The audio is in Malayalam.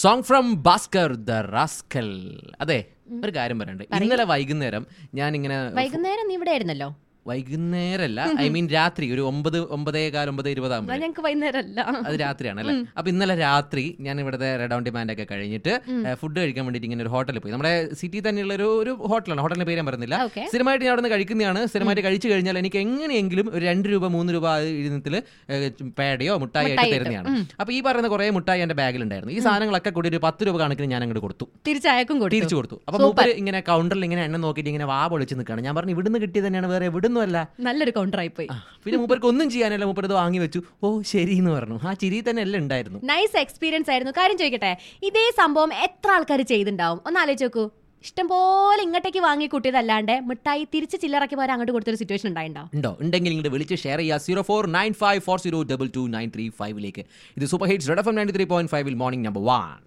song from Bhaskar the rascal അതെ ഒരു കാര്യം പറയണ്ട് ഇന്നലെ വൈകുന്നേരം ഞാൻ ഇങ്ങനെ വൈകുന്നേരം നീ ഇവിടെ ആയിരുന്നല്ലോ വൈകുന്നേരല്ല ഐ മീൻ രാത്രി ഒരു ഒമ്പത് ഒമ്പതേ കാൽ ഒമ്പത് എന്നാ ഇരുപതാകുമ്പോൾ ഞങ്ങക്ക് വൈകുന്നേരം അല്ല അത് രാത്രിയാണ് അല്ലേ അപ്പൊ ഇന്നലെ രാത്രി ഞാൻ ഇവിടുത്തെ റെഡ് ഓൺ ഡിമാൻഡ് ഒക്കെ കഴിഞ്ഞിട്ട് ഫുഡ് കഴിക്കാൻ വേണ്ടിയിട്ട് ഇങ്ങനെ ഒരു ഹോട്ടലിൽ പോയി നമ്മുടെ സിറ്റി തന്നെയുള്ള ഒരു ഒരു ഹോട്ടലാണ് ഹോട്ടലിന്റെ പേര് ഞാൻ പറയുന്നില്ല ഓക്കെ സ്ഥിരമായിട്ട് ഞാൻ അവിടെ നിന്ന് കഴിക്കുന്നതാണ് സ്ഥിരമായിട്ട് കഴിച്ചു കഴിഞ്ഞാൽ എനിക്ക് എങ്ങനെയെങ്കിലും ഒരു രണ്ട് രൂപ മൂന്ന് രൂപ ഇതിനത്തിൽ പേടയോ മുട്ടായി ആയിട്ട് മുട്ടായി തരുന്നതാണ് അപ്പൊ ഈ പറയുന്ന കുറെ മുട്ടായി എന്റെ ബാഗിലുണ്ടായിരുന്നു ഈ സാധനങ്ങളൊക്കെ കൂടി ഒരു പത്ത് രൂപ കണക്കിന് ഞാൻ അങ്ങോട്ട് കൊടുത്തു തിരിച്ചയക്കും കൊടുത്തു തിരിച്ചു കൊടുത്തു അപ്പൊ മൂപ്പര് ഇങ്ങനെ കൗണ്ടറിൽ ഇങ്ങനെ എണ്ണ നോക്കിയിട്ട് ഇങ്ങനെ വാ പൊളിച്ച് നിൽക്കുകയാണ് ഞാൻ പറഞ്ഞു ഇവിടുന്ന് കിട്ടിയത് തന്നെയാണ് വേറെ എവിടുന്നും അല്ല നല്ലൊരു കൗണ്ടറായി പോയി ആ, പിന്നെ മൂപ്പർക്ക് ഒന്നും ചെയ്യാനല്ല മൂപ്പര് ഇത് വാങ്ങി വെച്ചു ഓ ശരി എന്ന് പറഞ്ഞു ആ ചിരി തന്നെ എല്ലാം ഉണ്ടായിരുന്നു നൈസ് എക്സ്പീരിയൻസ് ആയിരുന്നു കാര്യം ചോദിക്കട്ടെ ഇതേ സംഭവം എത്ര ആൾക്കാർ ചെയ്തിട്ടുണ്ടാവും ഒന്ന് ആലോചിച്ച് നോക്കൂ ഇഷ്ടംപോലെ ഇങ്ങോട്ടേക്ക് വാങ്ങി കൂട്ടിയതല്ലാണ്ട് മിഠായി തിരിച്ച് ചില്ലറക്കി പോരാ അങ്ങോട്ട് കൊടുത്തൊരു സിറ്റുവേഷൻ ഉണ്ടായിണ്ടോ ഉണ്ടോ ഉണ്ടെങ്കിൽ ഇങ്ങോട്ട് വിളിച്ച് ഷെയർ ചെയ്യുക zero four nine five four zero double two nine three ഫൈവിലേക്ക് ഇത് super hits red F M ninety three point ഫൈവിൽ മോർണിംഗ് നമ്പർ വൺ